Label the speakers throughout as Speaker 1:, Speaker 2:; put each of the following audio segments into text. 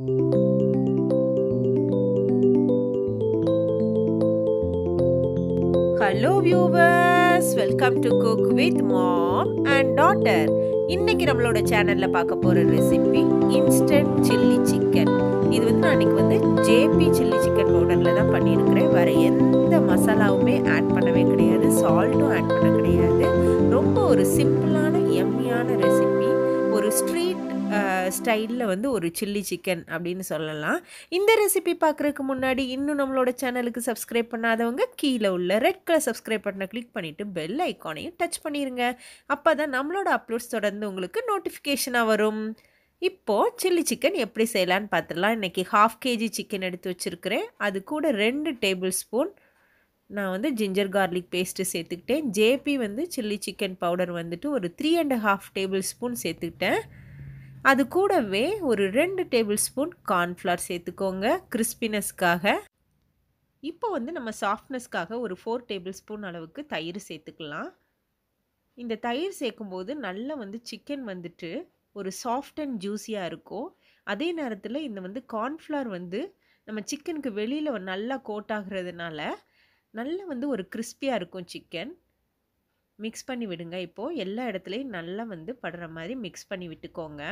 Speaker 1: hello viewers welcome to cook with mom and daughter இன்னைக்கு நம்மளோட சேனல்ல பார்க்க போற ரெசிபி இன்ஸ்டன்ட் சில்லி சிக்கன் இது வந்து நான் இன்னைக்கு வந்து ஜேபி சில்லி சிக்கன் பவுடர்ல தான் பண்ணியிருக்கிறேன் வேற எந்த மசாலாவுமே ஆட் பண்ணவே கிடையாது சால்ட்டும் ஆட் பண்ண கிடையாது ரொம்ப ஒரு சிம்பிளான எம்மியான ரெசிபி ஒரு ஸ்ட்ரீட் ஸ்டைலில் வந்து ஒரு சில்லி சிக்கன் அப்படின்னு சொல்லலாம் இந்த ரெசிபி பார்க்குறதுக்கு முன்னாடி இன்னும் நம்மளோட சேனலுக்கு சப்ஸ்கிரைப் பண்ணாதவங்க கீழே உள்ள ரெட் கலர் சப்ஸ்கிரைப் பட்டனை கிளிக் பண்ணிவிட்டு பெல் ஐக்கானையும் டச் பண்ணிடுங்க அப்போ தான் நம்மளோட அப்லோட்ஸ் தொடர்ந்து உங்களுக்கு நோட்டிஃபிகேஷனாக வரும் இப்போது சில்லி சிக்கன் எப்படி செய்யலான்னு பார்த்துடலாம் இன்றைக்கி ஹாஃப் கேஜி சிக்கன் எடுத்து வச்சுருக்கிறேன் அது கூட ரெண்டு டேபிள் ஸ்பூன் நான் வந்து ஜிஞ்சர் கார்லிக் பேஸ்ட்டு சேர்த்துக்கிட்டேன் ஜேபி வந்து சில்லி சிக்கன் பவுடர் வந்துட்டு ஒரு three and half tablespoon சேர்த்துக்கிட்டேன் அது கூடவே ஒரு ரெண்டு டேபிள் ஸ்பூன் கார்ன்ஃப்ளவர் சேர்த்துக்கோங்க கிறிஸ்பினஸ்க்காக இப்போ வந்து நம்ம சாஃப்ட்னஸ்க்காக ஒரு ஃபோர் டேபிள் ஸ்பூன் அளவுக்கு தயிர் சேர்த்துக்கலாம் இந்த தயிர் சேர்க்கும்போது நல்லா வந்து சிக்கன் வந்துட்டு ஒரு சாஃப்ட் அண்ட் ஜூஸியாக இருக்கும் அதே நேரத்தில் இந்த வந்து கார்ன்ஃப்ளவர் வந்து நம்ம சிக்கனுக்கு வெளியில் நல்லா கோட் ஆகுறதுனால நல்லா வந்து ஒரு கிறிஸ்பியாக இருக்கும் சிக்கன் மிக்ஸ் பண்ணி விடுங்க இப்போது எல்லா இடத்துலையும் நல்லா வந்து படுற மாதிரி மிக்ஸ் பண்ணி விட்டுக்கோங்க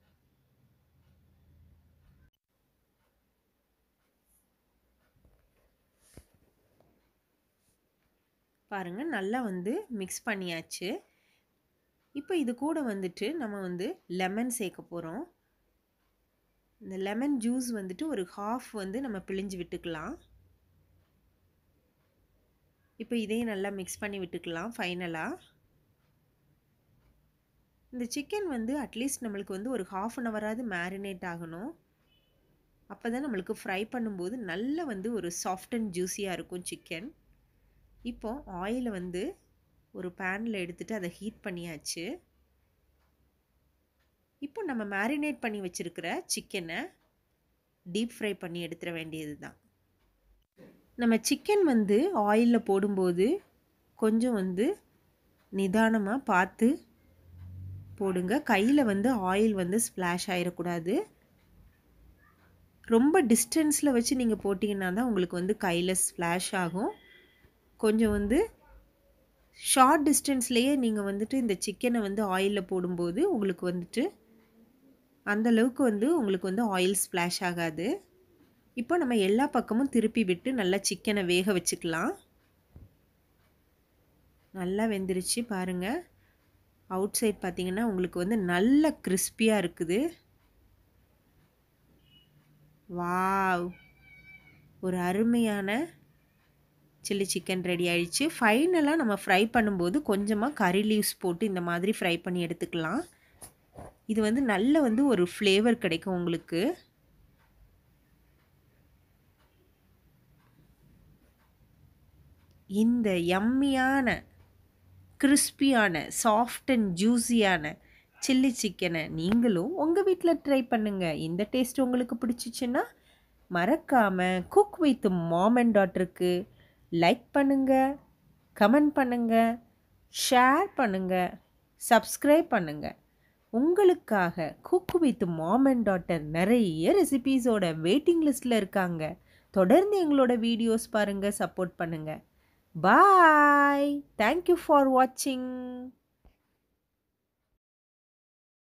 Speaker 1: பாருங்கள் நல்லா வந்து மிக்ஸ் பண்ணியாச்சு இப்போ இது கூட வந்துட்டு நம்ம வந்து லெமன் சேர்க்க போகிறோம் இந்த லெமன் ஜூஸ் வந்துட்டு ஒரு ஹாஃப் வந்து நம்ம பிழிஞ்சு விட்டுக்கலாம் இப்போ இதையும் நல்லா மிக்ஸ் பண்ணி விட்டுக்கலாம் ஃபைனலாக இந்த சிக்கன் வந்து அட்லீஸ்ட் நம்மளுக்கு வந்து ஒரு ஹாஃப் அன் ஹவராது மேரினேட் ஆகணும் அப்போ தான் நம்மளுக்கு ஃப்ரை பண்ணும்போது நல்ல வந்து ஒரு சாஃப்ட் அண்ட் ஜூஸியாக இருக்கும் சிக்கன் இப்போ ஆயிலை வந்து ஒரு பேனில் எடுத்துகிட்டு அதை ஹீட் பண்ணியாச்சு இப்போ நம்ம மேரினேட் பண்ணி வச்சுருக்கிற சிக்கனை டீப் ஃப்ரை பண்ணி எடுத்துட வேண்டியது தான் நம்ம சிக்கன் வந்து ஆயிலில் போடும்போது கொஞ்சம் வந்து நிதானமாக பார்த்து போடுங்க கையில் வந்து ஆயில் வந்து ஸ்ப்ளாஷ் ஆகிடக்கூடாது ரொம்ப டிஸ்டன்ஸில் வச்சு நீங்கள் போட்டிங்கன்னா தான் உங்களுக்கு வந்து கையில் ஸ்ப்ளாஷ் ஆகும் கொஞ்சம் வந்து ஷார்ட் டிஸ்டன்ஸ்லேயே நீங்கள் வந்துட்டு இந்த சிக்கனை வந்து ஆயிலில் போடும்போது உங்களுக்கு வந்துட்டு அந்தளவுக்கு வந்து உங்களுக்கு வந்து ஆயில் ஸ்ப்ளாஷ் ஆகாது இப்போ நம்ம எல்லா பக்கமும் திருப்பி விட்டு நல்லா சிக்கனை வேக வச்சுக்கலாம் நல்லா வெந்துருச்சு பாருங்கள் அவுட் சைட் பார்த்திங்கன்னா உங்களுக்கு வந்து நல்ல கிறிஸ்பியாக இருக்குது வாவ் ஒரு அருமையான சில்லி சிக்கன் ரெடி ஆயிடுச்சு ஃபைனலாக நம்ம ஃப்ரை பண்ணும்போது கொஞ்சமாக கறி லீவ்ஸ் போட்டு இந்த மாதிரி ஃப்ரை பண்ணி எடுத்துக்கலாம் இது வந்து நல்ல வந்து ஒரு ஃப்ளேவர் கிடைக்கும் உங்களுக்கு இந்த எம்மியான கிறிஸ்பியான சாஃப்ட் அண்ட் ஜூஸியான சில்லி சிக்கனை நீங்களும் உங்கள் வீட்டில் ட்ரை பண்ணுங்கள் இந்த டேஸ்ட் உங்களுக்கு பிடிச்சிச்சின்னா மறக்காமல் குக் வித் மாம் அண்ட் டாட்டருக்கு லைக் பண்ணுங்கள் கமெண்ட் பண்ணுங்கள் ஷேர் பண்ணுங்கள் சப்ஸ்கிரைப் பண்ணுங்கள் உங்களுக்காக cook with mom and daughter நிறைய ரெசிபீஸோட வெயிட்டிங் லிஸ்ட்டில் இருக்காங்க தொடர்ந்து எங்களோட வீடியோஸ் பாருங்கள் சப்போர்ட் பண்ணுங்கள் பாய் தேங்க்யூ ஃபார் வாட்சிங்